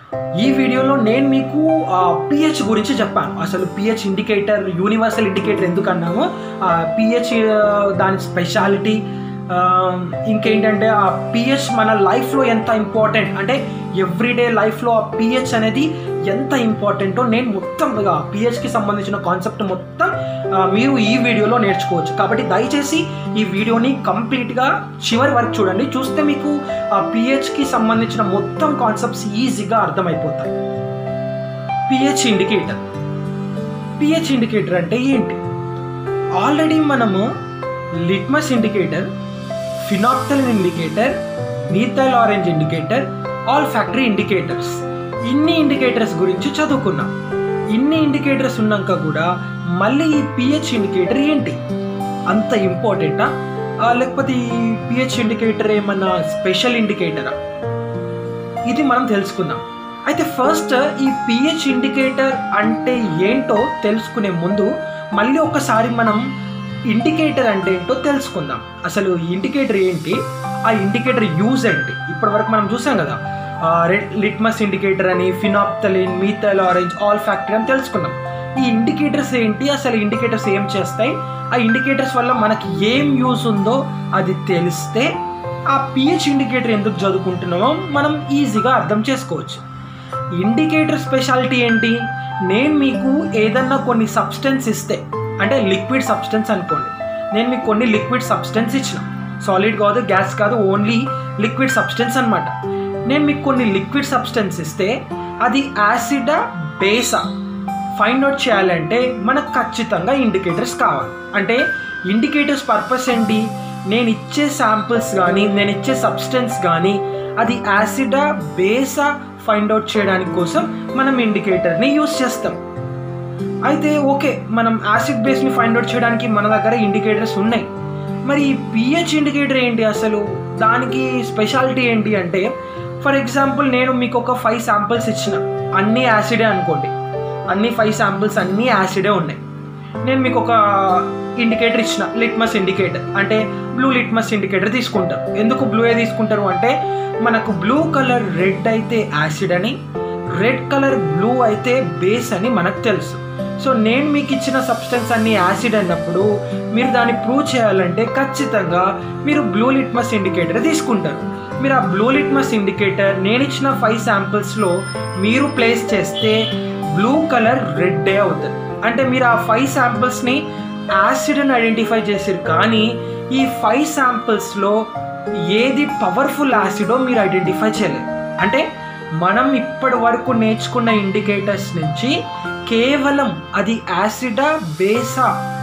ఈ వీడియోలో నేను మీకు పిహెచ్ గురించి చెప్పాను అసలు పిహెచ్ ఇండికేటర్ యూనివర్సల్ ఇండికేటర్ ఎందుకు అన్నాము పిహెచ్ దాని స్పెషాలిటీ ఇంకేంటంటే ఆ పిహెచ్ మన లైఫ్లో ఎంత ఇంపార్టెంట్ అంటే ఎవ్రీడే లైఫ్లో ఆ పిహెచ్ అనేది ఎంత ఇంపార్టెంటో నేను మొత్తం పిహెచ్కి సంబంధించిన కాన్సెప్ట్ మొత్తం ఆ, మీరు ఈ వీడియోలో నేర్చుకోవచ్చు కాబట్టి దయచేసి ఈ వీడియోని కంప్లీట్గా చివరి వరకు చూడండి చూస్తే మీకు ఆ పిహెచ్కి సంబంధించిన మొత్తం కాన్సెప్ట్స్ ఈజీగా అర్థమైపోతాయి పిహెచ్ ఇండికేటర్ పిహెచ్ ఇండికేటర్ అంటే ఏంటి ఆల్రెడీ మనము litmus indicator phenolphthalein indicator methyl orange indicator olfactory indicators ఇన్ని ఇండికేటర్స్ గురించి చదువుకున్నాం ఇన్ని ఇండికేటర్స్ ఉన్నాక కూడా మళ్ళీ ఈ పిహెచ్ ఇండికేటర్ ఏంటి అంత ఇంపార్టెంటా లేకపోతే ఈ పిహెచ్ ఇండికేటర్ ఏమన్నా స్పెషల్ ఇండికేటరా ఇది మనం తెలుసుకుందాం అయితే ఫస్ట్ ఈ పిహెచ్ ఇండికేటర్ అంటే ఏంటో తెలుసుకునే ముందు మళ్ళీ ఒకసారి మనం ఇండికేటర్ అంటే ఏంటో తెలుసుకుందాం అసలు ఇండికేటర్ ఏంటి ఆ ఇండికేటర్ యూజ్ ఏంటి ఇప్పటి వరకు మనం చూసాం కదా రెడ్ లిట్మస్ ఇండికేటర్ అని phenolphthalein methyl orange olfactory అని తెలుసుకున్నాం ఈ ఇండికేటర్స్ ఏంటి అసలు ఇండికేటర్స్ ఏం చేస్తాయి ఆ ఇండికేటర్స్ వల్ల మనకి ఏం యూస్ ఉందో అది తెలిస్తే ఆ పిహెచ్ ఇండికేటర్ ఎందుకు చదువుకుంటున్నామో మనం ఈజీగా అర్థం చేసుకోవచ్చు ఇండికేటర్ స్పెషాలిటీ ఏంటి నేను మీకు ఏదన్నా కొన్ని సబ్స్టెన్స్ ఇస్తే అంటే లిక్విడ్ సబ్స్టెన్స్ అనుకోండి నేను మీకు కొన్ని లిక్విడ్ సబ్స్టెన్స్ ఇచ్చిన సాలిడ్ కాదు గ్యాస్ కాదు ఓన్లీ లిక్విడ్ సబ్స్టెన్స్ అనమాట నేను మీకు కొన్ని లిక్విడ్ సబ్స్టెన్స్ ఇస్తే అది యాసిడా బేసా ఫైండ్ అవుట్ చేయాలంటే మనకు ఖచ్చితంగా ఇండికేటర్స్ కావాలి అంటే ఇండికేటర్స్ పర్పస్ ఏంటి నేను ఇచ్చే శాంపిల్స్ కానీ నేను ఇచ్చే సబ్స్టెన్స్ కానీ అది యాసిడా బేసా ఫైండ్ అవుట్ చేయడానికి కోసం మనం ఇండికేటర్ని యూస్ చేస్తాం అయితే ఓకే మనం యాసిడ్ బేస్ని ఫైండ్ అవుట్ చేయడానికి మన దగ్గర ఇండికేటర్స్ ఉన్నాయి మరి ఈ పిహెచ్ ఇండికేటర్ ఏంటి అసలు దానికి స్పెషాలిటీ ఏంటి అంటే ఫర్ ఎగ్జాంపుల్ నేను మీకు ఒక ఫైవ్ శాంపిల్స్ ఇచ్చిన అన్నీ యాసిడే అనుకోండి అన్ని ఫైవ్ శాంపిల్స్ అన్నీ యాసిడే ఉన్నాయి నేను మీకు ఒక ఇండికేటర్ ఇచ్చిన లిట్మస్ ఇండికేటర్ అంటే బ్లూ లిట్మస్ ఇండికేటర్ తీసుకుంటారు ఎందుకు బ్లూ ఏ తీసుకుంటారు అంటే మనకు బ్లూ కలర్ రెడ్ అయితే యాసిడ్ అని రెడ్ కలర్ బ్లూ అయితే బేస్ అని మనకు తెలుసు సో నేను మీకు ఇచ్చిన సబ్స్టెన్స్ అన్ని యాసిడ్ అన్నప్పుడు మీరు దాన్ని ప్రూవ్ చేయాలంటే ఖచ్చితంగా మీరు బ్లూ లిట్మస్ ఇండికేటర్ తీసుకుంటారు మీరు ఆ బ్లూ లిట్మస్ ఇండికేటర్ నేను ఇచ్చిన ఫైవ్ శాంపిల్స్లో మీరు ప్లేస్ చేస్తే బ్లూ కలర్ రెడ్డే అవుతుంది అంటే మీరు ఆ ఫైవ్ శాంపిల్స్ని యాసిడ్ అని ఐడెంటిఫై చేసారు కానీ ఈ ఫైవ్ శాంపిల్స్లో ఏది పవర్ఫుల్ యాసిడో మీరు ఐడెంటిఫై చేయలేరు అంటే మనం ఇప్పటి వరకు నేర్చుకున్న ఇండికేటర్స్ నుంచి కేవలం అది యాసిడా బేసా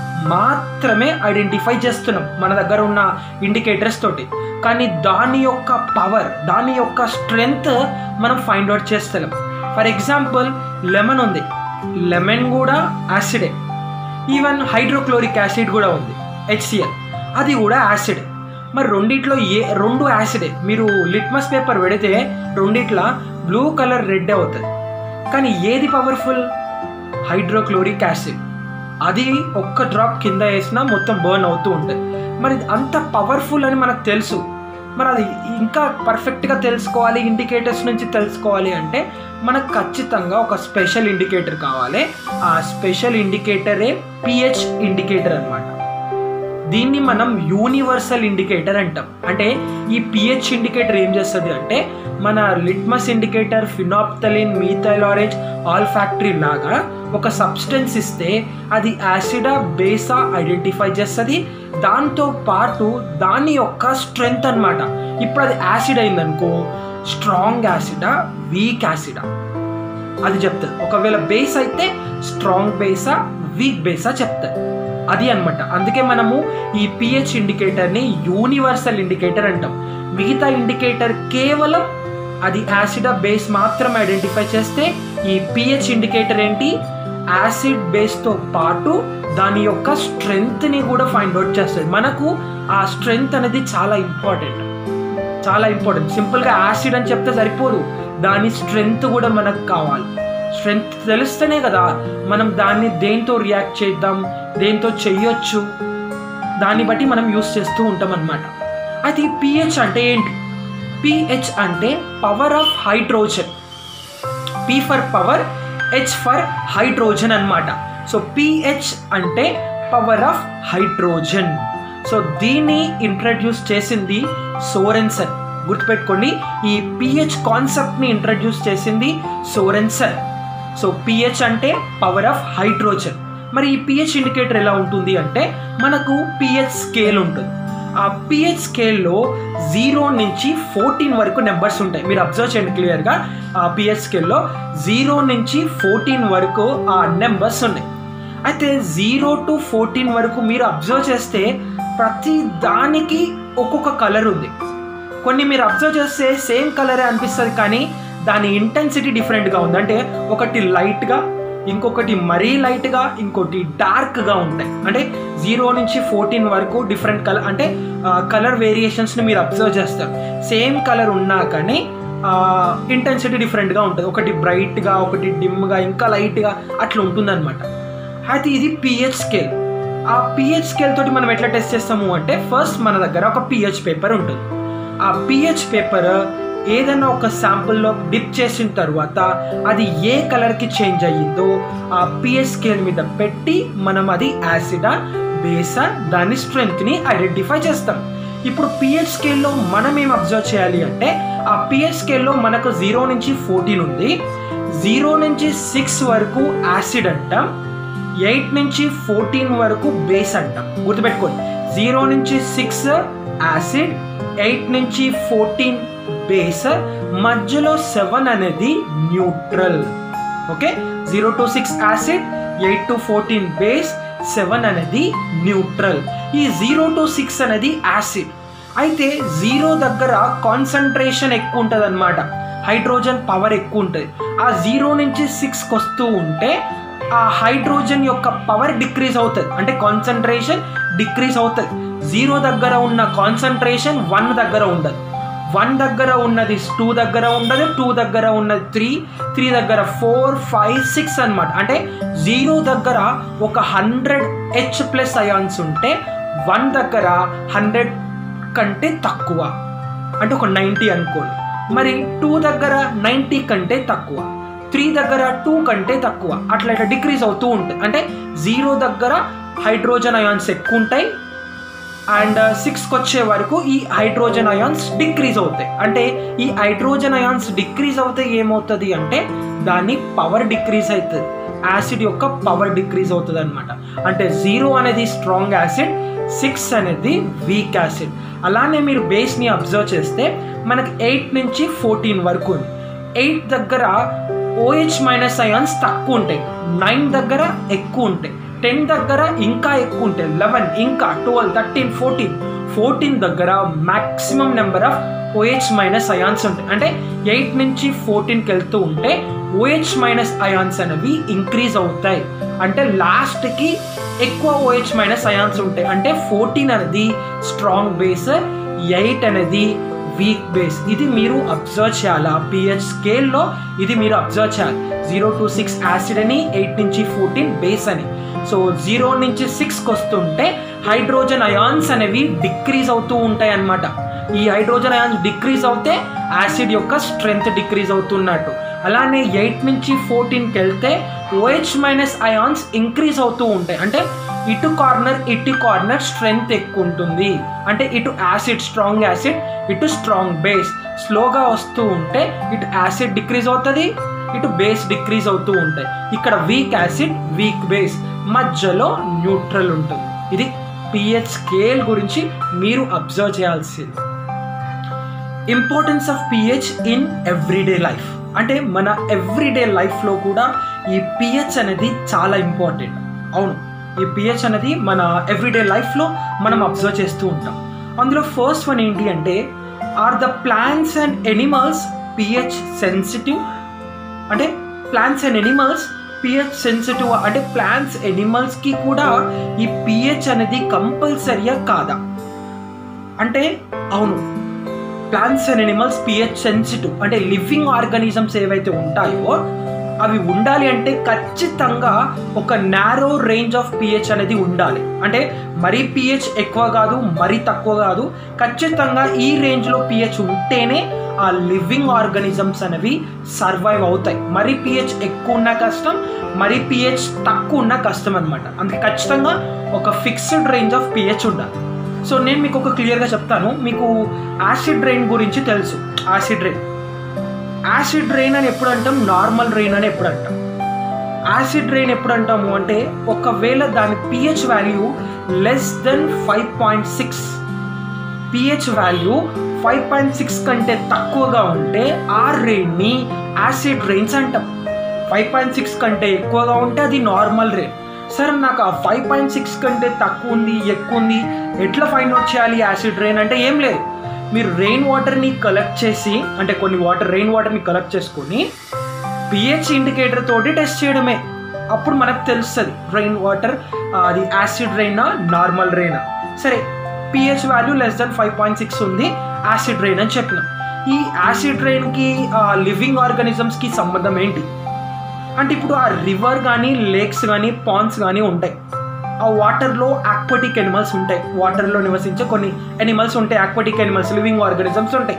మాత్రమే ఐడెంటిఫై చేస్తున్నాం మన దగ్గర ఉన్న ఇండికేటర్స్ తోటి కానీ దాని యొక్క పవర్ దాని యొక్క స్ట్రెంగ్త్ మనం ఫైండ్ అవుట్ చేస్తలేం ఫర్ ఎగ్జాంపుల్ లెమన్ ఉంది లెమన్ కూడా యాసిడే ఈవెన్ హైడ్రోక్లోరిక్ యాసిడ్ కూడా ఉంది హెచ్సిఎల్ అది కూడా యాసిడ్ మరి రెండిట్లో ఏ రెండు యాసిడే మీరు లిట్మస్ పేపర్ పెడితే రెండిట్ల బ్లూ కలర్ రెడ్ అవుతుంది కానీ ఏది పవర్ఫుల్ హైడ్రోక్లోరిక్ యాసిడ్ అది ఒక్క డ్రాప్ కింద వేసినా మొత్తం బర్న్ అవుతూ ఉంటుంది మరి అంత పవర్ఫుల్ అని మనకు తెలుసు మరి అది ఇంకా పర్ఫెక్ట్గా తెలుసుకోవాలి ఇండికేటర్స్ నుంచి తెలుసుకోవాలి అంటే మనకు ఖచ్చితంగా ఒక స్పెషల్ ఇండికేటర్ కావాలి ఆ స్పెషల్ ఇండికేటరే పిహెచ్ ఇండికేటర్ అనమాట దీన్ని మనం యూనివర్సల్ ఇండికేటర్ అంటాం అంటే ఈ పిహెచ్ ఇండికేటర్ ఏం చేస్తుంది అంటే మన litmus indicator phenolphthalein methyl orange olfactory లాగా ఒక సబ్స్టెన్స్ ఇస్తే అది యాసిడా బేసా ఐడెంటిఫై చేస్తుంది దాంతో పాటు దాని యొక్క స్ట్రెంగ్త్ అనమాట ఇప్పుడు అది యాసిడ్ అయిందనుకో స్ట్రాంగ్ యాసిడా వీక్ యాసిడా అది చెప్తుంది ఒకవేళ బేస్ అయితే స్ట్రాంగ్ బేసా వీక్ బేసా చెప్తుంది అది అనమాట అందుకే మనము ఈ పిహెచ్ ఇండికేటర్ని యూనివర్సల్ ఇండికేటర్ అంటాం మిగతా ఇండికేటర్ కేవలం అది యాసిడ్ బేస్ మాత్రం ఐడెంటిఫై చేస్తే ఈ పిహెచ్ ఇండికేటర్ ఏంటి యాసిడ్ బేస్తో పాటు దాని యొక్క స్ట్రెంగ్త్ని కూడా ఫైండ్ అవుట్ చేస్తుంది మనకు ఆ స్ట్రెంగ్త్ అనేది చాలా ఇంపార్టెంట్ చాలా ఇంపార్టెంట్ సింపుల్గా యాసిడ్ అని చెప్తే సరిపోదు దాని స్ట్రెంగ్త్ కూడా మనకు కావాలి స్ట్రెంగ్త్ తెలిస్తేనే కదా మనం దాన్ని దేంతో రియాక్ట్ చేద్దాం దేంతో చెయ్యొచ్చు దాన్ని బట్టి మనం యూస్ చేస్తూ ఉంటాం అనమాట అయితే ఈ పిహెచ్ అంటే ఏంటి పిహెచ్ అంటే power of hydrogen P for power H for hydrogen అన్నమాట సో పిహెచ్ అంటే పవర్ ఆఫ్ హైడ్రోజన్ సో దీన్ని ఇంట్రడ్యూస్ చేసింది సోరెన్సన్ గుర్తుపెట్టుకోండి ఈ పిహెచ్ కాన్సెప్ట్ని ఇంట్రడ్యూస్ చేసింది సోరెన్సన్ సో పిహెచ్ అంటే పవర్ ఆఫ్ హైడ్రోజన్ మరి ఈ పిహెచ్ ఇండికేటర్ ఎలా ఉంటుంది అంటే మనకు పిహెచ్ స్కేల్ ఉంటుంది ఆ పిహెచ్ స్కేల్లో జీరో నుంచి ఫోర్టీన్ వరకు నెంబర్స్ ఉంటాయి మీరు అబ్జర్వ్ చేయండి క్లియర్గా ఆ పిహెచ్ స్కేల్లో జీరో నుంచి ఫోర్టీన్ వరకు ఆ నెంబర్స్ ఉన్నాయి అయితే జీరో టు ఫోర్టీన్ వరకు మీరు అబ్జర్వ్ చేస్తే ప్రతి దానికి ఒక్కొక్క కలర్ ఉంది కొన్ని మీరు అబ్జర్వ్ చేస్తే సేమ్ కలరే అనిపిస్తుంది కానీ దాని ఇంటెన్సిటీ డిఫరెంట్గా ఉంది అంటే ఒకటి లైట్గా ఇంకొకటి మరీ లైట్గా ఇంకోటి డార్క్గా ఉంటాయి అంటే జీరో నుంచి ఫోర్టీన్ వరకు డిఫరెంట్ కలర్ అంటే కలర్ వేరియేషన్స్ని మీరు అబ్జర్వ్ చేస్తారు సేమ్ కలర్ ఉన్నా కానీ ఇంటెన్సిటీ డిఫరెంట్గా ఉంటుంది ఒకటి బ్రైట్గా ఒకటి డిమ్గా ఇంకా లైట్గా అట్లా ఉంటుందన్నమాట అయితే ఇది పిహెచ్ స్కేల్ ఆ పిహెచ్ స్కేల్ తోటి మనం ఎట్లా టెస్ట్ చేస్తాము అంటే ఫస్ట్ మన దగ్గర ఒక పిహెచ్ పేపర్ ఉంటుంది ఆ పిహెచ్ పేపర్ ఏదైనా ఒక శాంపుల్లో డిప్ చేసిన తర్వాత అది ఏ కలర్కి చేంజ్ అయ్యిందో ఆ పిహెచ్ స్కేల్ మీద పెట్టి మనం అది యాసిడా బేసా దాని స్ట్రెంగ్త్ని ఐడెంటిఫై చేస్తాం ఇప్పుడు పిహెచ్ స్కేల్లో మనం ఏం అబ్జర్వ్ చేయాలి అంటే ఆ పిహెచ్ స్కేల్లో మనకు జీరో నుంచి ఫోర్టీన్ ఉంది జీరో నుంచి సిక్స్ వరకు యాసిడ్ అంటాం ఎయిట్ నుంచి ఫోర్టీన్ వరకు బేస్ అంటాం గుర్తుపెట్టుకోండి జీరో నుంచి సిక్స్ యాసిడ్ ఎయిట్ నుంచి ఫోర్టీన్ బేస్ మధ్యలో సెవెన్ అనేది neutral okay zero to six acid eight to fourteen base seven అనేది న్యూట్రల్ ఈ జీరో టు సిక్స్ అనేది యాసిడ్ అయితే జీరో దగ్గర కాన్సన్ట్రేషన్ ఎక్కువ ఉంటుంది అనమాట హైడ్రోజన్ పవర్ ఎక్కువ ఉంటుంది ఆ జీరో నుంచి సిక్స్కి వస్తూ ఉంటే ఆ హైడ్రోజన్ యొక్క పవర్ డిక్రీజ్ అవుతుంది అంటే కాన్సన్ట్రేషన్ డిక్రీజ్ అవుతుంది జీరో దగ్గర ఉన్న కాన్సన్ట్రేషన్ వన్ దగ్గర ఉండదు వన్ దగ్గర ఉన్నది టూ దగ్గర ఉండదు టూ దగ్గర ఉన్నది త్రీ త్రీ దగ్గర ఫోర్ ఫైవ్ సిక్స్ అనమాట అంటే జీరో దగ్గర ఒక హండ్రెడ్ హెచ్ ప్లస్ అయాన్స్ ఉంటే వన్ దగ్గర హండ్రెడ్ కంటే తక్కువ అంటే ఒక నైంటీ అనుకోండి మరి టూ దగ్గర నైంటీ కంటే తక్కువ త్రీ దగ్గర టూ కంటే తక్కువ అట్లా ఇట్లా డిక్రీజ్ అవుతూ ఉంటుంది అంటే జీరో దగ్గర హైడ్రోజన్ అయాన్స్ ఎక్కువ ఉంటాయి అండ్ సిక్స్కి వచ్చే వరకు ఈ హైడ్రోజన్ అయాన్స్ డిక్రీజ్ అవుతాయి అంటే ఈ హైడ్రోజన్ అయాన్స్ డిక్రీజ్ అవుతే ఏమవుతుంది అంటే దాని పవర్ డిక్రీజ్ అవుతుంది యాసిడ్ యొక్క పవర్ డిక్రీజ్ అవుతుంది అనమాట అంటే జీరో అనేది స్ట్రాంగ్ యాసిడ్ సిక్స్ అనేది వీక్ యాసిడ్ అలానే మీరు బేస్ని అబ్జర్వ్ చేస్తే మనకి ఎయిట్ నుంచి ఫోర్టీన్ వరకు ఉంది ఎయిట్ దగ్గర ఓహెచ్ మైనస్ అయాన్స్ తక్కువ ఉంటాయి నైన్ దగ్గర ఎక్కువ ఉంటాయి టెన్ దగ్గర ఇంకా ఎక్కువ ఉంటాయి లెవెన్ ఇంకా ట్వెల్వ్ థర్టీన్ ఫోర్టీన్ ఫోర్టీన్ దగ్గర maximum number of OH minus ions ఉంటాయి అంటే ఎయిట్ నుంచి ఫోర్టీన్కి వెళ్తూ ఉంటే ఓహెచ్ మైనస్ అయాన్స్ అనేవి ఇంక్రీజ్ అవుతాయి అంటే లాస్ట్కి ఎక్కువ ఓహెచ్ మైనస్ అయాన్స్ ఉంటాయి అంటే ఫోర్టీన్ అనేది స్ట్రాంగ్ బేస్ ఎయిట్ అనేది వీక్ బేస్ ఇది మీరు అబ్జర్వ్ చేయాలి ఆ పిహెచ్ స్కేల్లో ఇది మీరు అబ్జర్వ్ చేయాలి జీరో టు సిక్స్ యాసిడ్ అని ఎయిట్ నుంచి ఫోర్టీన్ బేస్ అని సో జీరో నుంచి సిక్స్కి వస్తుంటే హైడ్రోజన్ అయాన్స్ అనేవి డిక్రీజ్ అవుతూ ఉంటాయి అన్నమాట ఈ హైడ్రోజన్ అయాన్స్ డిక్రీజ్ అవుతే యాసిడ్ యొక్క స్ట్రెంగ్త్ డిక్రీజ్ అవుతున్నట్టు అలానే ఎయిట్ నుంచి ఫోర్టీన్కి వెళ్తే ఓహెచ్ మైనస్ అయాన్స్ ఇంక్రీజ్ అవుతూ ఉంటాయి అంటే ఇటు కార్నర్ ఇటు కార్నర్ స్ట్రెంగ్త్ ఎక్కువ ఉంటుంది అంటే ఇటు యాసిడ్ స్ట్రాంగ్ యాసిడ్ ఇటు స్ట్రాంగ్ బేస్ స్లోగా వస్తూ ఉంటే ఇటు యాసిడ్ డిక్రీజ్ అవుతుంది ఇటు బేస్ డిక్రీజ్ అవుతూ ఉంటాయి ఇక్కడ వీక్ యాసిడ్ వీక్ బేస్ మధ్యలో న్యూట్రల్ ఉంటుంది ఇది పిహెచ్ స్కేల్ గురించి మీరు అబ్జర్వ్ చేయాల్సింది importance of pH in everyday life అంటే మన ఎవ్రీడే లైఫ్లో కూడా ఈ పిహెచ్ అనేది చాలా ఇంపార్టెంట్ అవును ఈ పిహెచ్ అనేది మన ఎవ్రీడే లైఫ్లో మనం అబ్జర్వ్ చేస్తూ ఉంటాం అందులో ఫస్ట్ వన్ ఏంటి అంటే are the plants and animals pH sensitive అంటే plants and animals pH sensitive అంటే ప్లాంట్స్ ఎనిమల్స్కి కూడా ఈ పిహెచ్ అనేది కంపల్సరీయా కాదా అంటే అవును plants and animals pH sensitive అంటే లివింగ్ ఆర్గానిజమ్స్ ఏవైతే ఉంటాయో అవి ఉండాలి అంటే ఖచ్చితంగా ఒక నారో రేంజ్ ఆఫ్ పిహెచ్ అనేది ఉండాలి అంటే మరీ పిహెచ్ ఎక్కువ కాదు మరీ తక్కువ కాదు ఖచ్చితంగా ఈ రేంజ్లో పిహెచ్ ఉంటేనే ఆ లివింగ్ ఆర్గానిజమ్స్ అనేవి సర్వైవ్ అవుతాయి మరి పిహెచ్ ఎక్కువ ఉన్న కష్టం మరి పిహెచ్ తక్కువ ఉన్న కష్టం అనమాట అందుకే ఖచ్చితంగా ఒక ఫిక్స్డ్ రేంజ్ ఆఫ్ పిహెచ్ ఉండాలి సో నేను మీకు ఒక క్లియర్గా చెప్తాను మీకు యాసిడ్ రెయిన్ గురించి తెలుసు యాసిడ్ రెయిన్ యాసిడ్ రెయిన్ అని ఎప్పుడు అంటాం నార్మల్ రెయిన్ అని ఎప్పుడు అంటాం యాసిడ్ రెయిన్ ఎప్పుడు అంటాము అంటే ఒకవేళ దాని pH value less than five point six pH value five point six కంటే తక్కువగా ఉంటే ఆ రెయిన్ని యాసిడ్ రెయిన్స్ అంటాం ఫైవ్ పాయింట్ సిక్స్ కంటే ఎక్కువగా ఉంటే అది నార్మల్ రెయిన్ సార్ నాకు ఆ ఫైవ్ పాయింట్ సిక్స్ కంటే తక్కువ ఉంది ఎక్కువ ఉంది ఎట్లా ఫైండ్ అవుట్ చేయాలి యాసిడ్ రెయిన్ అంటే ఏం లేదు మీరు రెయిన్ వాటర్ని కలెక్ట్ చేసి అంటే కొన్ని వాటర్ రెయిన్ వాటర్ని కలెక్ట్ చేసుకొని పిహెచ్ ఇండికేటర్ తోటి టెస్ట్ చేయడమే అప్పుడు మనకు తెలుస్తుంది రెయిన్ వాటర్ అది యాసిడ్ రెయినా నార్మల్ రెయినా సరే pH value less than five point six ఉంది యాసిడ్ రెయిన్ అని చెప్పినాం ఈ యాసిడ్ రెయిన్కి లివింగ్ ఆర్గానిజమ్స్కి సంబంధం ఏంటి అంటే ఇప్పుడు ఆ రివర్ కానీ లేక్స్ కానీ పాండ్స్ కానీ ఉంటాయి ఆ వాటర్లో ఆక్వాటిక్ ఎనిమల్స్ ఉంటాయి వాటర్లో నివసించే కొన్ని ఎనిమల్స్ ఉంటాయి ఆక్వాటిక్ ఎనిమల్స్ లివింగ్ ఆర్గానిజమ్స్ ఉంటాయి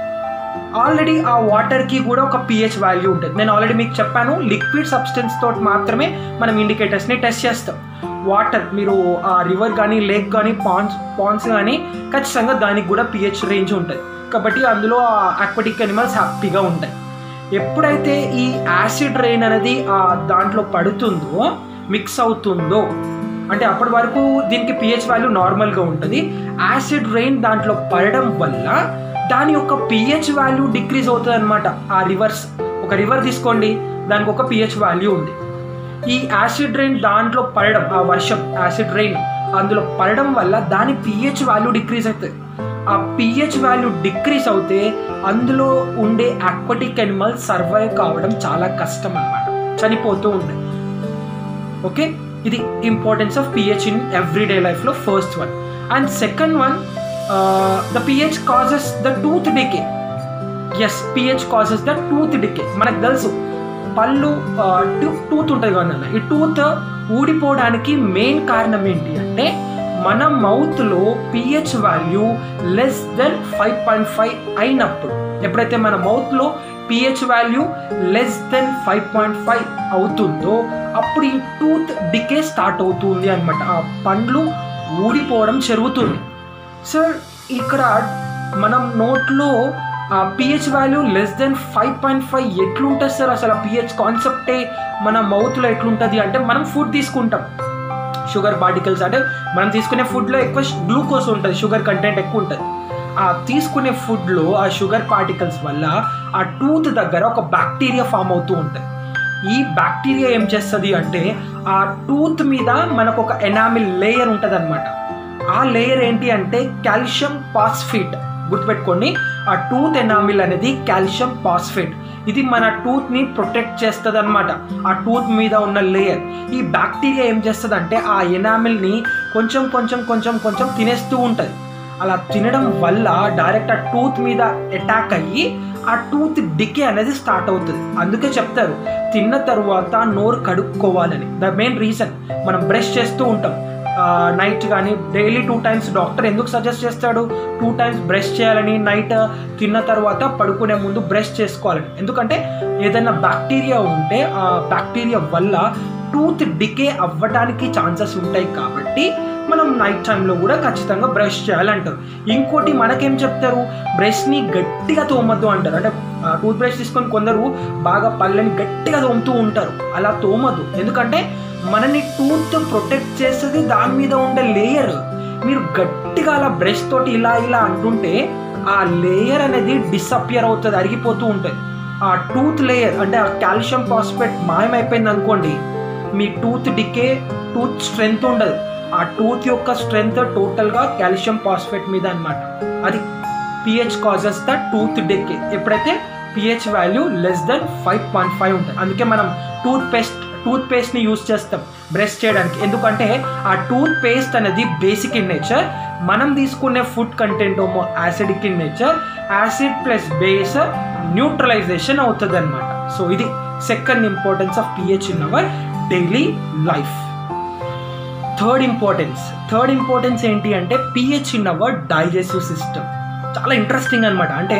ఆల్రెడీ ఆ వాటర్కి కూడా ఒక పిహెచ్ వాల్యూ ఉంటుంది నేను ఆల్రెడీ మీకు చెప్పాను లిక్విడ్ సబ్స్టెన్స్ తోటి మాత్రమే మనం ఇండికేటర్స్ని టెస్ట్ చేస్తాం వాటర్ మీరు ఆ రివర్ కానీ లేక్ కానీ పాన్స్ పాన్స్ కానీ ఖచ్చితంగా దానికి కూడా పిహెచ్ రేంజ్ ఉంటుంది కాబట్టి అందులో ఆక్వాటిక్ ఎనిమల్స్ హ్యాపీగా ఉంటాయి ఎప్పుడైతే ఈ యాసిడ్ రెయిన్ అనేది ఆ దాంట్లో పడుతుందో మిక్స్ అవుతుందో అంటే అప్పటి వరకు దీనికి పిహెచ్ వాల్యూ నార్మల్గా ఉంటుంది యాసిడ్ రెయిన్ దాంట్లో పడడం వల్ల దాని యొక్క పిహెచ్ వాల్యూ డిక్రీజ్ అవుతుంది అనమాట ఆ రివర్స్ ఒక రివర్ తీసుకోండి దానికి ఒక పిహెచ్ వాల్యూ ఉంది ఈ యాసిడ్ రెయిన్ దాంట్లో పడడం ఆ వర్షం యాసిడ్ రెయిన్ అందులో పడడం వల్ల దాని పిహెచ్ వాల్యూ డిక్రీజ్ అవుతుంది ఆ పిహెచ్ వాల్యూ డిక్రీజ్ అవుతే అందులో ఉండే ఆక్వాటిక్ ఎనిమల్స్ సర్వైవ్ కావడం చాలా కష్టం అనమాట చనిపోతూ ఉంటాయి ఓకే ఇది importance of pH in everyday లైఫ్లో first one and second one the pH causes the tooth decay as pH causes the tooth decay మనకు తెలుసు పళ్ళు టూత్ ఉంటుంది కదా ఈ టూత్ ఊడిపోవడానికి మెయిన్ కారణం ఏంటి అంటే మన మౌత్లో pH value less than five point five అయినప్పుడు ఎప్పుడైతే మన మౌత్లో pH value less than five point five అవుతుందో అప్పుడు ఈ టూత్ డికే స్టార్ట్ అవుతుంది అనమాట ఆ పండ్లు ఊడిపోవడం జరుగుతుంది సార్ ఇక్కడ మనం నోట్లో ఆ pH value less than five point five ఎట్లుంటుంది సార్ అసలు ఆ పిహెచ్ కాన్సెప్టే మన మౌత్లో ఎట్లుంటుంది అంటే మనం ఫుడ్ తీసుకుంటాం షుగర్ పార్టికల్స్ అంటే మనం తీసుకునే ఫుడ్లో ఎక్కువ గ్లూకోజ్ ఉంటుంది షుగర్ కంటెంట్ ఎక్కువ ఉంటుంది ఆ తీసుకునే ఫుడ్లో ఆ షుగర్ పార్టికల్స్ వల్ల ఆ టూత్ దగ్గర ఒక బ్యాక్టీరియా ఫామ్ అవుతూ ఉంటుంది ఈ బ్యాక్టీరియా ఏం చేస్తుంది అంటే ఆ టూత్ మీద మనకు ఒక ఎనామిల్ లేయర్ ఉంటుంది అనమాట ఆ లేయర్ ఏంటి అంటే కాల్షియం పాస్ఫేట్ గుర్తుపెట్టుకోండి ఆ టూత్ ఎనామిల్ అనేది కాల్షియం పాస్ఫేట్ ఇది మన టూత్ని ప్రొటెక్ట్ చేస్తుంది అనమాట ఆ టూత్ మీద ఉన్న లేయర్ ఈ బ్యాక్టీరియా ఏం చేస్తుంది అంటే ఆ ఎనామిల్ని కొంచెం కొంచెం కొంచెం కొంచెం తినేస్తూ ఉంటుంది అలా తినడం వల్ల డైరెక్ట్ ఆ టూత్ మీద అటాక్ అయ్యి ఆ టూత్ డికే అనేది స్టార్ట్ అవుతుంది అందుకే చెప్తారు తిన్న తర్వాత నోరు కడుక్కోవాలని ద మెయిన్ రీజన్ మనం బ్రష్ చేస్తూ ఉంటాం నైట్ కానీ డైలీ టూ టైమ్స్ డాక్టర్ ఎందుకు సజెస్ట్ చేస్తాడు టూ టైమ్స్ బ్రష్ చేయాలని నైట్ తిన్న తర్వాత పడుకునే ముందు బ్రష్ చేసుకోవాలని ఎందుకంటే ఏదైనా బ్యాక్టీరియా ఉంటే ఆ బ్యాక్టీరియా వల్ల టూత్ డికే అవ్వడానికి ఛాన్సెస్ ఉంటాయి కాబట్టి మనం నైట్ టైంలో కూడా ఖచ్చితంగా బ్రష్ చేయాలంటారు ఇంకోటి మనకేం చెప్తారు బ్రష్ని గట్టిగా తోమద్దు అంటారు అంటే టూత్ బ్రష్ తీసుకొని కొందరు బాగా పళ్ళని గట్టిగా తోముతూ ఉంటారు అలా తోమద్దు ఎందుకంటే మనని టూత్ ప్రొటెక్ట్ చేస్తుంది దాని మీద ఉండే లేయర్ మీరు గట్టిగా అలా బ్రష్ తోటి ఇలా ఇలా అంటుంటే ఆ లేయర్ అనేది డిసప్పియర్ అవుతుంది అరిగిపోతూ ఉంటుంది ఆ టూత్ లేయర్ అంటే ఆ కాల్షియం పాస్పేట్ మాయమైపోయింది అనుకోండి మీ టూత్ డికే టూత్ స్ట్రెంగ్త్ ఉండదు ఆ టూత్ యొక్క స్ట్రెంగ్త్ టోటల్గా కాల్షియం పాస్పేట్ మీద అనమాట అది pH causes the tooth decay ఎప్పుడైతే pH value less than five point five ఉంటుంది అందుకే మనం టూత్ పేస్ట్ టూత్ పేస్ట్ని యూస్ చేస్తాం బ్రష్ చేయడానికి ఎందుకంటే ఆ టూత్ పేస్ట్ అనేది బేసిక్ ఇన్ నేచర్ మనం తీసుకునే ఫుడ్ కంటెంట్ ఏమో acidic in nature acid plus base neutralization అవుతుంది అనమాట సో ఇది second importance of pH in our daily life third importance third importance ఏంటి అంటే pH in our digestive system చాలా ఇంట్రెస్టింగ్ అనమాట అంటే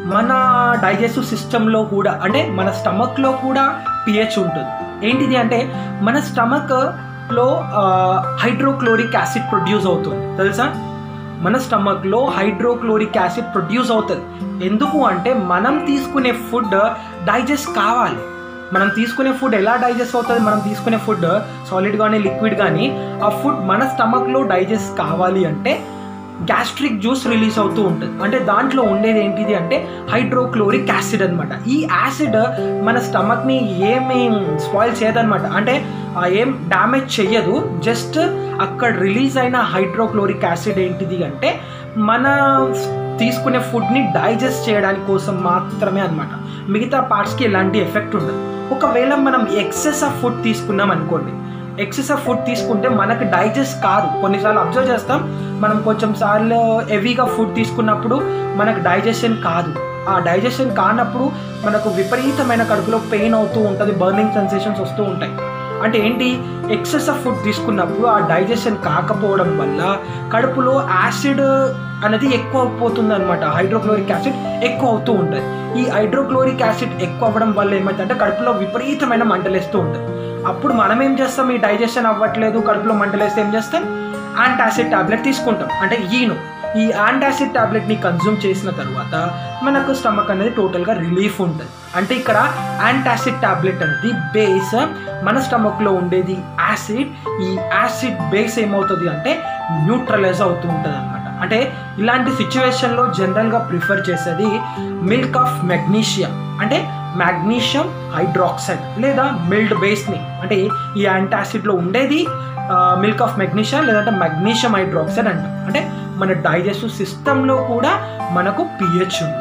మన డైజెస్టివ్ సిస్టంలో కూడా అంటే మన స్టమక్లో కూడా పిహెచ్ ఉంటుంది ఏంటిది అంటే మన స్టమక్లో హైడ్రోక్లోరిక్ యాసిడ్ ప్రొడ్యూస్ అవుతుంది తెలుసా మన స్టమక్లో హైడ్రోక్లోరిక్ యాసిడ్ ప్రొడ్యూస్ అవుతుంది ఎందుకు అంటే మనం తీసుకునే ఫుడ్ డైజెస్ట్ కావాలి మనం తీసుకునే ఫుడ్ ఎలా డైజెస్ట్ అవుతుంది మనం తీసుకునే ఫుడ్ సాలిడ్ కానీ లిక్విడ్ కానీ ఆ ఫుడ్ మన స్టమక్లో డైజెస్ట్ కావాలి అంటే గ్యాస్ట్రిక్ జ్యూస్ రిలీజ్ అవుతూ ఉంటుంది అంటే దాంట్లో ఉండేది ఏంటిది అంటే హైడ్రోక్లోరిక్ యాసిడ్ అనమాట ఈ యాసిడ్ మన స్టమక్ని ఏమీ స్పాయిల్ చేయదన్నమాట అంటే ఆ ఏం డ్యామేజ్ చెయ్యదు జస్ట్ అక్కడ రిలీజ్ అయిన హైడ్రోక్లోరిక్ యాసిడ్ ఏంటిది అంటే మన తీసుకునే ఫుడ్ని డైజెస్ట్ చేయడానికి కోసం మాత్రమే అనమాట మిగతా పార్ట్స్కి ఎలాంటి ఎఫెక్ట్ ఉండదు ఒకవేళ మనం ఎక్సెస్ ఆఫ్ ఫుడ్ తీసుకున్నాం అనుకోండి ఎక్సెస్ ఆఫ్ ఫుడ్ తీసుకుంటే మనకు డైజెస్ట్ కాదు కొన్నిసార్లు అబ్జర్వ్ చేస్తాం మనం కొంచెం సార్లు హెవీగా ఫుడ్ తీసుకున్నప్పుడు మనకు డైజెషన్ కాదు ఆ డైజెషన్ కానప్పుడు మనకు విపరీతమైన కడుపులో పెయిన్ అవుతూ ఉంటుంది బర్నింగ్ సెన్సేషన్స్ వస్తూ ఉంటాయి అంటే ఏంటి ఎక్సెస్ ఆఫ్ ఫుడ్ తీసుకున్నప్పుడు ఆ డైజెషన్ కాకపోవడం వల్ల కడుపులో యాసిడ్ అనేది ఎక్కువ అయిపోతుంది అనమాట హైడ్రోక్లోరిక్ యాసిడ్ ఎక్కువ అవుతూ ఉంటుంది ఈ హైడ్రోక్లోరిక్ యాసిడ్ ఎక్కువ అవ్వడం వల్ల ఏమైందంటే కడుపులో విపరీతమైన మంటలేస్తూ ఉంటుంది అప్పుడు మనం ఏం చేస్తాం ఈ డైజెషన్ అవ్వట్లేదు కడుపులో మంటలేస్తే ఏం చేస్తాం యాంటాసిడ్ టాబ్లెట్ తీసుకుంటాం అంటే ఈను ఈ యాంటాసిడ్ టాబ్లెట్ని కన్జ్యూమ్ చేసిన తర్వాత మనకు స్టమక్ అనేది టోటల్గా రిలీఫ్ ఉంటుంది అంటే ఇక్కడ యాంటాసిడ్ టాబ్లెట్ అనేది బేస్ మన స్టమక్లో ఉండేది యాసిడ్ ఈ యాసిడ్ బేస్ ఏమవుతుంది అంటే న్యూట్రలైజ్ అవుతూ ఉంటుంది అనమాట అంటే ఇలాంటి సిచ్యువేషన్లో జనరల్గా ప్రిఫర్ చేసేది మిల్క్ ఆఫ్ మెగ్నీషియం అంటే మ్యాగ్నీషియం హైడ్రాక్సైడ్ లేదా మిల్డ్ బేస్ని అంటే ఈ యాంటాసిడ్లో ఉండేది మిల్క్ ఆఫ్ మెగ్నీషియం లేదంటే మెగ్నీషియం హైడ్రాక్సైడ్ అంటాం అంటే మన డైజెస్టివ్ సిస్టంలో కూడా మనకు పిహెచ్ ఉంది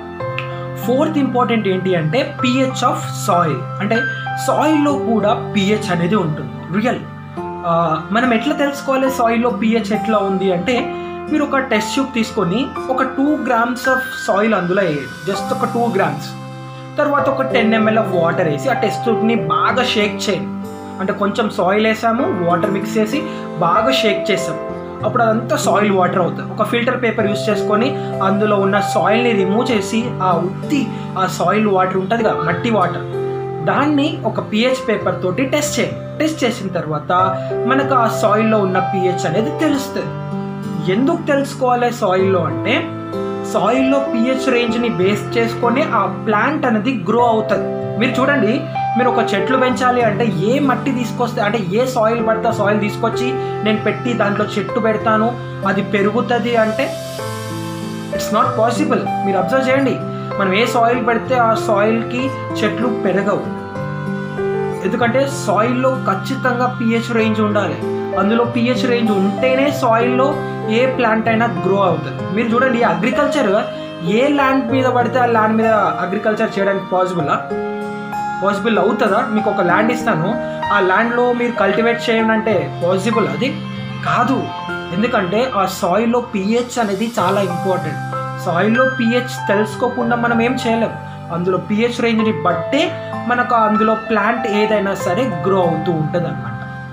ఫోర్త్ ఇంపార్టెంట్ ఏంటి అంటే పిహెచ్ ఆఫ్ సాయిల్ అంటే సాయిల్లో కూడా పిహెచ్ అనేది ఉంటుంది రియల్ మనం ఎట్లా తెలుసుకోవాలి సాయిల్లో పిహెచ్ ఎట్లా ఉంది అంటే మీరు ఒక టెస్ట్ ట్యూబ్ తీసుకొని ఒక టూ గ్రామ్స్ ఆఫ్ సాయిల్ అందులో వేయండి జస్ట్ ఒక టూ గ్రామ్స్ తర్వాత ఒక టెన్ ఎంఎల్ ఆఫ్ వాటర్ వేసి ఆ టెస్ట్ ట్యూబ్ని బాగా షేక్ చేయండి అంటే కొంచెం సాయిల్ వేసాము వాటర్ మిక్స్ చేసి బాగా షేక్ చేసాం అప్పుడు అదంతా సాయిల్ వాటర్ అవుతుంది ఒక ఫిల్టర్ పేపర్ యూస్ చేసుకొని అందులో ఉన్న సాయిల్ని రిమూవ్ చేసి ఆ ఉత్తి ఆ సాయిల్ వాటర్ ఉంటుంది కదా మట్టి వాటర్ దాన్ని ఒక పిహెచ్ పేపర్ తోటి టెస్ట్ చేయండి టెస్ట్ చేసిన తర్వాత మనకు ఆ సాయిల్లో ఉన్న పిహెచ్ అనేది తెలుస్తుంది ఎందుకు తెలుసుకోవాలి సాయిల్లో అంటే సాయిల్లో పిహెచ్ రేంజ్ని బేస్ చేసుకొని ఆ ప్లాంట్ అనేది గ్రో అవుతుంది మీరు చూడండి మీరు ఒక చెట్లు పెంచాలి అంటే ఏ మట్టి తీసుకొస్తే అంటే ఏ సాయిల్ పడితే ఆ సాయిల్ తీసుకొచ్చి నేను పెట్టి దాంట్లో చెట్టు పెడతాను అది పెరుగుతుంది అంటే ఇట్స్ నాట్ పాసిబుల్ మీరు అబ్జర్వ్ చేయండి మనం ఏ సాయిల్ పెడితే ఆ సాయిల్కి చెట్లు పెరగవు ఎందుకంటే సాయిల్లో ఖచ్చితంగా పిహెచ్ రేంజ్ ఉండాలి అందులో పిహెచ్ రేంజ్ ఉంటేనే సాయిల్లో ఏ ప్లాంట్ అయినా గ్రో అవుతుంది మీరు చూడండి అగ్రికల్చర్ ఏ ల్యాండ్ మీద పడితే ఆ ల్యాండ్ మీద అగ్రికల్చర్ చేయడానికి పాసిబులా పాసిబుల్ అవుతుందా మీకు ఒక ల్యాండ్ ఇస్తాను ఆ ల్యాండ్లో మీరు కల్టివేట్ చేయండి అంటే పాసిబుల్ అది కాదు ఎందుకంటే ఆ సాయిల్లో పిహెచ్ అనేది చాలా ఇంపార్టెంట్ సాయిల్లో పిహెచ్ తెలుసుకోకుండా మనం ఏం చేయలేం అందులో పిహెచ్ రేంజ్ని బట్టే మనకు అందులో ప్లాంట్ ఏదైనా సరే గ్రో అవుతూ ఉంటుంది అనమాట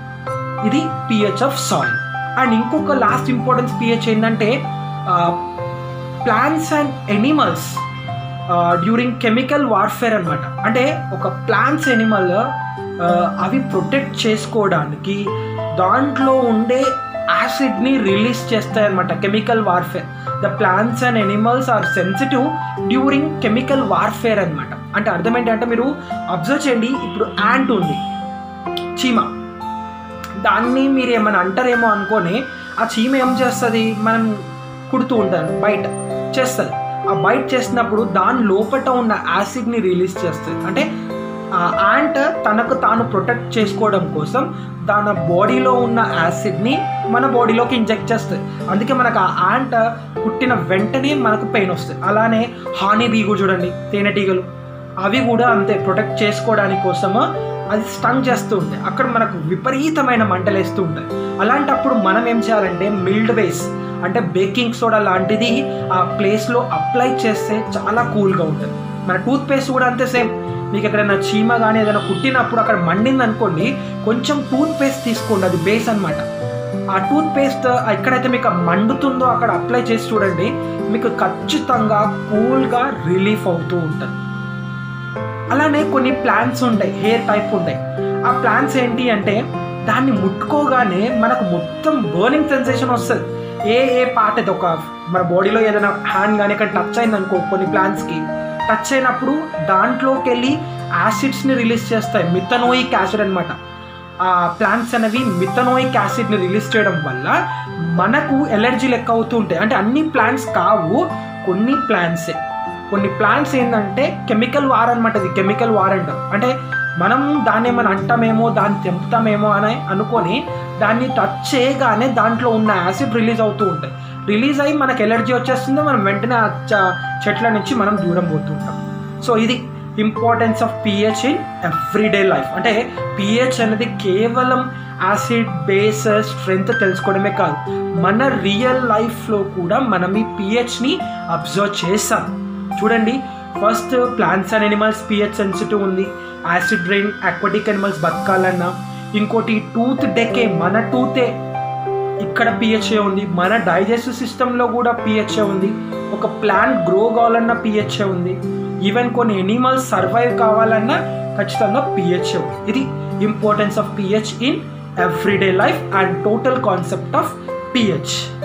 ఇది పిహెచ్ ఆఫ్ సాయిల్ అండ్ ఇంకొక లాస్ట్ ఇంపార్టెన్స్ పిహెచ్ ఏంటంటే plants and animals during chemical warfare అనమాట అంటే ఒక ప్లాంట్స్ ఎనిమల్ అవి ప్రొటెక్ట్ చేసుకోవడానికి దాంట్లో ఉండే యాసిడ్ని రిలీజ్ చేస్తాయి అనమాట chemical warfare the plants and animals are sensitive during chemical warfare అనమాట అంటే అర్థం ఏంటంటే మీరు అబ్జర్వ్ చేయండి ఇప్పుడు యాంట్ ఉంది చీమ దాన్ని మీరు ఏమైనా అంటారేమో అనుకొని ఆ చీమ ఏం చేస్తుంది మనం కుడుతూ ఉంటాను బయట చేస్తుంది ఆ బయట చేసినప్పుడు దాని లోపల ఉన్న యాసిడ్ని రిలీజ్ చేస్తుంది అంటే ఆ యాంట్ తనకు తాను ప్రొటెక్ట్ చేసుకోవడం కోసం తన బాడీలో ఉన్న యాసిడ్ని మన బాడీలోకి ఇంజెక్ట్ చేస్తుంది అందుకే మనకు ఆ యాంట్ పుట్టిన వెంటనే మనకు పెయిన్ వస్తుంది అలానే హానీ బీ కూడా చూడండి తేనెటీగలు అవి కూడా అంతే ప్రొటెక్ట్ చేసుకోవడానికి కోసము అది స్టన్ చేస్తూ ఉంటాయి అక్కడ మనకు విపరీతమైన మంటలు వేస్తూ ఉంటాయి అలాంటప్పుడు మనం ఏం చేయాలంటే మిల్డ్ వేస్ అంటే బేకింగ్ సోడా లాంటిది ఆ ప్లేస్లో అప్లై చేస్తే చాలా కూల్గా ఉంటుంది మన టూత్ పేస్ట్ కూడా అంతే సేమ్ మీకు ఎక్కడైనా చీమ కానీ ఏదైనా కుట్టినప్పుడు అక్కడ మండింది అనుకోండి కొంచెం టూత్ పేస్ట్ తీసుకోండి అది బేస్ అనమాట ఆ టూత్ పేస్ట్ ఎక్కడైతే మీకు మండుతుందో అక్కడ అప్లై చేసి చూడండి మీకు ఖచ్చితంగా కూల్గా రిలీఫ్ అవుతూ ఉంటుంది అలానే కొన్ని ప్లాంట్స్ ఉంటాయి హెయిర్ టైప్ ఉంటాయి ఆ ప్లాంట్స్ ఏంటి అంటే దాన్ని ముట్టుకోగానే మనకు మొత్తం బర్నింగ్ సెన్సేషన్ వస్తుంది ఏ ఏ పార్ట్ అయితే ఒక మన బాడీలో ఏదైనా హ్యాండ్ కానీ ఇక్కడ టచ్ అయింది అనుకో కొన్ని ప్లాంట్స్కి టచ్ అయినప్పుడు దాంట్లోకి వెళ్ళి యాసిడ్స్ని రిలీజ్ చేస్తాయి మిథనోయిక్ యాసిడ్ అనమాట ఆ ప్లాంట్స్ అనేవి మిథనోయిక్ యాసిడ్ని రిలీజ్ చేయడం వల్ల మనకు ఎలర్జీ లెక్క అవుతూ ఉంటాయి అంటే అన్ని ప్లాంట్స్ కావు కొన్ని ప్లాంట్సే కొన్ని ప్లాంట్స్ ఏంటంటే కెమికల్ వార్ అనమాట ఇది కెమికల్ వార్ అంటారు అంటే మనం దాన్ని ఏమైనా అంటామేమో దాన్ని తెంపుతామేమో అని అనుకొని దాన్ని టచ్ చేయగానే దాంట్లో ఉన్న యాసిడ్ రిలీజ్ అవుతూ ఉంటాయి రిలీజ్ అయ్యి మనకు ఎలర్జీ వచ్చేస్తుందో మనం వెంటనే ఆ చ- చెట్ల నుంచి మనం దూరం పోతూ ఉంటాం సో ఇది importance of pH in everyday life అంటే పిహెచ్ అనేది కేవలం యాసిడ్ బేస్ స్ట్రెంగ్త్ తెలుసుకోవడమే కాదు మన రియల్ లైఫ్లో కూడా మనం ఈ పిహెచ్ని అబ్జర్వ్ చేస్తాం చూడండి first plants and animals pH sensitive ఉంది యాసిడ్ రైన్ అక్వాటిక్ ఎనిమల్స్ బతకాలన్నా ఇంకోటి టూత్ డెకే మన టూతే ఇక్కడ పిహెచ్ఏ ఉంది మన డైజెస్టివ్ సిస్టంలో కూడా పిహెచ్ఏ ఉంది ఒక ప్లాంట్ గ్రో కావాలన్నా పిహెచ్ఏ ఉంది ఈవెన్ కొన్ని ఎనిమల్స్ సర్వైవ్ కావాలన్నా ఖచ్చితంగా పిహెచ్ఏ ఉంది ఇది importance of pH in everyday life and total concept of pH